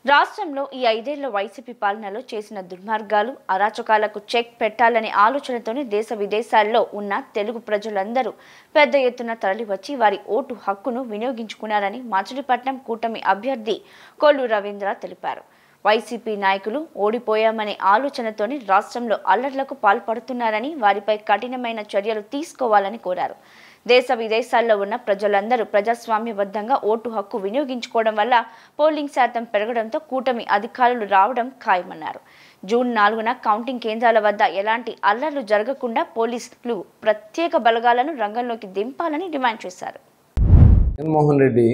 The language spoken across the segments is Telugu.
రాష్ట్రంలో ఈ ఐదేళ్ల వైసీపీ పాలనలో చేసిన దుర్మార్గాలు అరాచకాలకు చెక్ పెట్టాలనే ఆలోచనతోనే దేశ విదేశాల్లో ఉన్న తెలుగు ప్రజలందరూ పెద్ద ఎత్తున తరలివచ్చి వారి ఓటు హక్కును వినియోగించుకున్నారని మచిలీపట్నం కూటమి అభ్యర్థి కొల్లు రవీంద్ర తెలిపారు వైసీపీ నాయకులు ఓడిపోయామనే ఆలోచనతోనే రాష్ట్రంలో అల్లర్లకు పాల్పడుతున్నారని వారిపై కఠినమైన చర్యలు తీసుకోవాలని కోరారు దేశ విదేశాల్లో ఉన్న ప్రజలందరూ ప్రజాస్వామ్యబద్ధంగా ఓటు హక్కు వినియోగించుకోవడం వల్ల పోలింగ్ శాతం పెరగడంతో కూటమి అధికారులు రావడం ఖాయమన్నారు జూన్ నాలుగున కౌంటింగ్ కేంద్రాల వద్ద ఎలాంటి అల్లర్లు జరగకుండా పోలీసులు ప్రత్యేక బలగాలను రంగంలోకి దింపాలని డిమాండ్ చేశారు జగన్మోహన్ రెడ్డి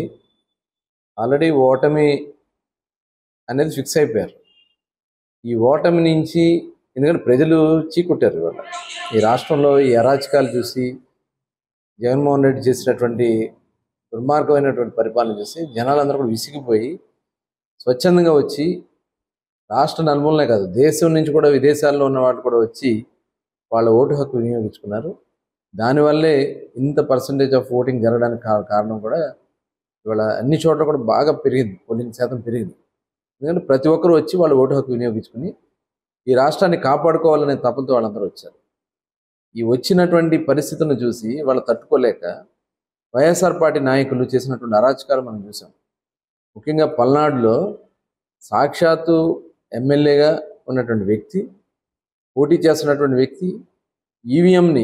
ఆల్రెడీ ఓటమి అనేది ఫిక్స్ అయిపోయారు ఈ ఓటమి నుంచి ఎందుకంటే ప్రజలు చీకొట్టారు ఇవాళ ఈ రాష్ట్రంలో ఈ అరాచకాలు చూసి జగన్మోహన్ రెడ్డి చేసినటువంటి దుర్మార్గమైనటువంటి పరిపాలన చూసి జనాలందరూ కూడా విసిగిపోయి స్వచ్ఛందంగా వచ్చి రాష్ట్ర నలుమూలనే కాదు దేశం నుంచి కూడా విదేశాల్లో ఉన్న వాళ్ళు కూడా వచ్చి వాళ్ళ ఓటు హక్కు వినియోగించుకున్నారు దానివల్లే ఇంత పర్సంటేజ్ ఆఫ్ ఓటింగ్ జరగడానికి కా- కారణం కూడా ఇవాళ అన్ని చోట్ల కూడా బాగా పెరిగింది పోలింగ్ శాతం పెరిగింది ఎందుకంటే ప్రతి ఒక్కరు వచ్చి వాళ్ళ ఓటు హక్కు వినియోగించుకుని ఈ రాష్ట్రాన్ని కాపాడుకోవాలనే తపంతో వాళ్ళందరూ వచ్చారు ఈ వచ్చినటువంటి పరిస్థితులను చూసి వాళ్ళు తట్టుకోలేక వైఎస్ఆర్ పార్టీ నాయకులు చేసినటువంటి అరాచకాలు మనం చూసాం ముఖ్యంగా పల్నాడులో సాక్షాత్తు ఎమ్మెల్యేగా ఉన్నటువంటి వ్యక్తి పోటీ చేస్తున్నటువంటి వ్యక్తి ఈవీఎంని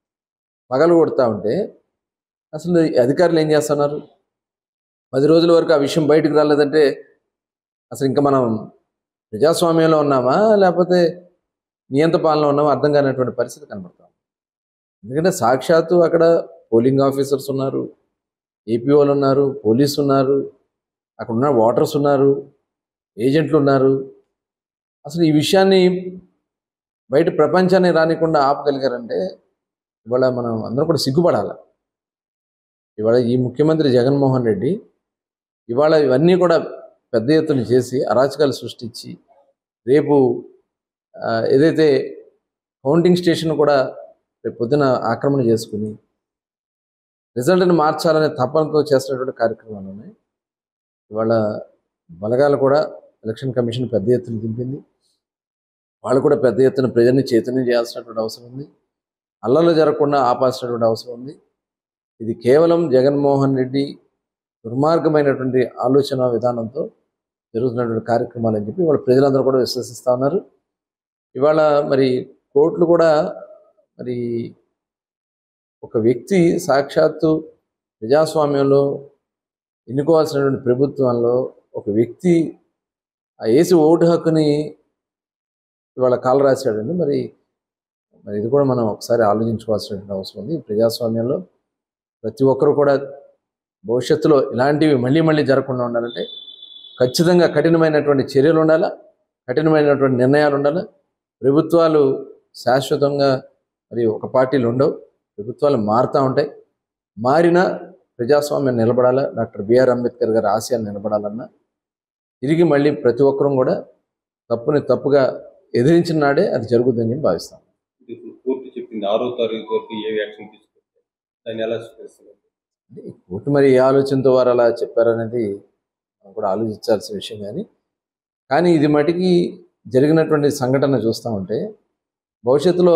పగలు కొడతా ఉంటే అసలు ఈ అధికారులు ఏం చేస్తున్నారు పది రోజుల వరకు ఆ విషయం బయటకు రాలేదంటే అసలు ఇంకా మనం ప్రజాస్వామ్యంలో ఉన్నామా లేకపోతే నియంత పాలన ఉన్నామా అర్థం కానటువంటి పరిస్థితి కనబడతాం ఎందుకంటే సాక్షాత్తు అక్కడ పోలింగ్ ఆఫీసర్స్ ఉన్నారు ఏపీఓలు ఉన్నారు పోలీసు ఉన్నారు అక్కడ ఉన్న ఓటర్స్ ఉన్నారు ఏజెంట్లు ఉన్నారు అసలు ఈ విషయాన్ని బయట ప్రపంచాన్ని రానికుండా ఆపగలిగారంటే ఇవాళ మనం అందరం కూడా సిగ్గుపడాలి ఇవాళ ఈ ముఖ్యమంత్రి జగన్మోహన్ రెడ్డి ఇవాళ ఇవన్నీ కూడా పెద్ద ఎత్తున చేసి అరాచకాలు సృష్టించి రేపు ఆ, ఏదైతే కౌంటింగ్ స్టేషన్ కూడా రేపు పొద్దున ఆక్రమణ చేసుకుని రిజల్ట్ని మార్చాలనే తపనతో చేస్తున్నటువంటి కార్యక్రమాలు ఉన్నాయి ఇవాళ బలగాలు కూడా ఎలక్షన్ కమిషన్ పెద్ద ఎత్తున దింపింది వాళ్ళు కూడా పెద్ద ఎత్తున ప్రజల్ని చైతన్యం చేయాల్సినటువంటి అవసరం ఉంది అల్లలు జరగకుండా ఆపాల్సినటువంటి అవసరం ఉంది ఇది కేవలం జగన్మోహన్ రెడ్డి దుర్మార్గమైనటువంటి ఆలోచన విధానంతో జరుగుతున్నటువంటి కార్యక్రమాలు అని చెప్పి వాళ్ళ ప్రజలందరూ కూడా విశ్వసిస్తూ ఉన్నారు ఇవాళ మరి కోర్టులు కూడా మరి ఒక వ్యక్తి సాక్షాత్తు ప్రజాస్వామ్యంలో ఎన్నుకోవాల్సినటువంటి ప్రభుత్వంలో ఒక వ్యక్తి ఆ ఏసి ఓటు హక్కుని ఇవాళ కాలు రాశాడండి మరి మరి ఇది కూడా మనం ఒకసారి ఆలోచించుకోవాల్సినటువంటి అవసరం ఉంది ప్రజాస్వామ్యంలో ప్రతి ఒక్కరు కూడా భవిష్యత్తులో ఇలాంటివి మళ్ళీ మళ్ళీ జరగకుండా ఉండాలంటే ఖచ్చితంగా కఠినమైనటువంటి చర్యలు ఉండాలా కఠినమైనటువంటి నిర్ణయాలు ఉండాలి ప్రభుత్వాలు శాశ్వతంగా మరి ఒక పార్టీలు ఉండవు ప్రభుత్వాలు మారుతూ ఉంటాయి మారిన ప్రజాస్వామ్యం నిలబడాలా డాక్టర్ బిఆర్ అంబేద్కర్ గారి ఆశయాలు నిలబడాలన్నా తిరిగి మళ్ళీ ప్రతి ఒక్కరూ కూడా తప్పుని తప్పుగా ఎదిరించిన నాడే అది జరుగుతుందని నేను భావిస్తాను ఇది ఇప్పుడు కోర్టు చెప్పింది ఆరో తారీఖు వరకు ఏ యాక్షన్ తీసుకుంటే దాన్ని ఎలా స్వీకరిస్తున్నారు అంటే ఈ కోర్టు మరి ఏ ఆలోచనతో వారు అలా చెప్పారనేది మనం కూడా ఆలోచించాల్సిన విషయం కానీ కానీ ఇది మటుకి జరిగినటువంటి సంఘటన చూస్తూ ఉంటే భవిష్యత్తులో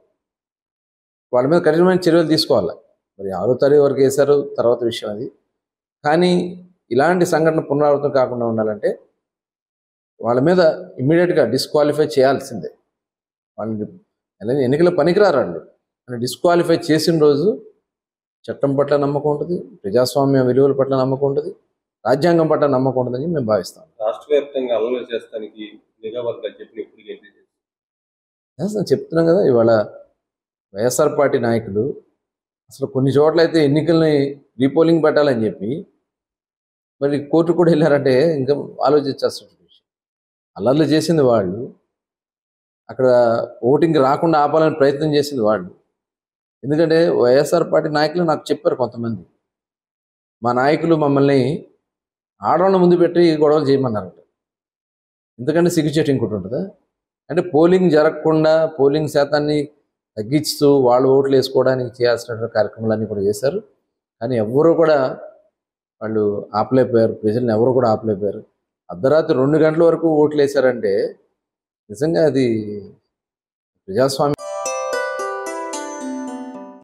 వాళ్ళ మీద కఠినమైన చర్యలు తీసుకోవాలి మరి ఆరో తారీఖు వరకు వేశారు తర్వాత విషయం అది కానీ ఇలాంటి సంఘటన పునరావృతం కాకుండా ఉండాలంటే వాళ్ళ మీద ఇమ్మీడియట్గా డిస్క్వాలిఫై చేయాల్సిందే వాళ్ళని అలాగే ఎన్నికల పనికిరారు వాళ్ళు అని డిస్క్వాలిఫై చేసిన రోజు చట్టం పట్ల నమ్మకం ఉంటుంది ప్రజాస్వామ్య విలువల పట్ల నమ్మకం ఉంటుంది రాజ్యాంగం పట్ల నమ్మకం ఉంటుందని మేము భావిస్తాం రాష్ట్ర వ్యాప్తంగా అల్లరి చేస్తానికి నిఘా వర్గాలు చెప్పిన ఇప్పుడు ఏంటి Yes, నేను చెప్తున్నాం కదా ఇవాళ వైఎస్ఆర్ పార్టీ నాయకులు అసలు కొన్ని చోట్ల అయితే ఎన్నికల్ని రీపోలింగ్ పెట్టాలని చెప్పి మరి కోర్టు కూడా వెళ్ళారంటే ఇంకా ఆలోచించాల్సిన విషయం అల్లర్లు చేసింది వాళ్ళు అక్కడ ఓటింగ్ రాకుండా ఆపాలని ప్రయత్నం చేసింది వాళ్ళు ఎందుకంటే వైఎస్ఆర్ పార్టీ నాయకులు నాకు చెప్పారు కొంతమంది మా నాయకులు మమ్మల్ని ఆడవాళ్ళ ముందు పెట్టి గొడవలు చేయమన్నారట ఎందుకంటే సిగ్గుచేటు ఇంకోటి ఉంటుందా అంటే పోలింగ్ జరగకుండా పోలింగ్ శాతాన్ని తగ్గిస్తూ వాళ్ళు ఓట్లు వేసుకోవడానికి చేయాల్సినటువంటి కార్యక్రమాలన్నీ కూడా చేశారు కానీ ఎవ్వరూ కూడా వాళ్ళు ఆపలేకపోయారు ప్రజల్ని ఎవరు కూడా ఆపలేకపోయారు అర్ధరాత్రి రెండు గంటల వరకు ఓట్లు వేశారంటే నిజంగా అది ప్రజాస్వామ్యం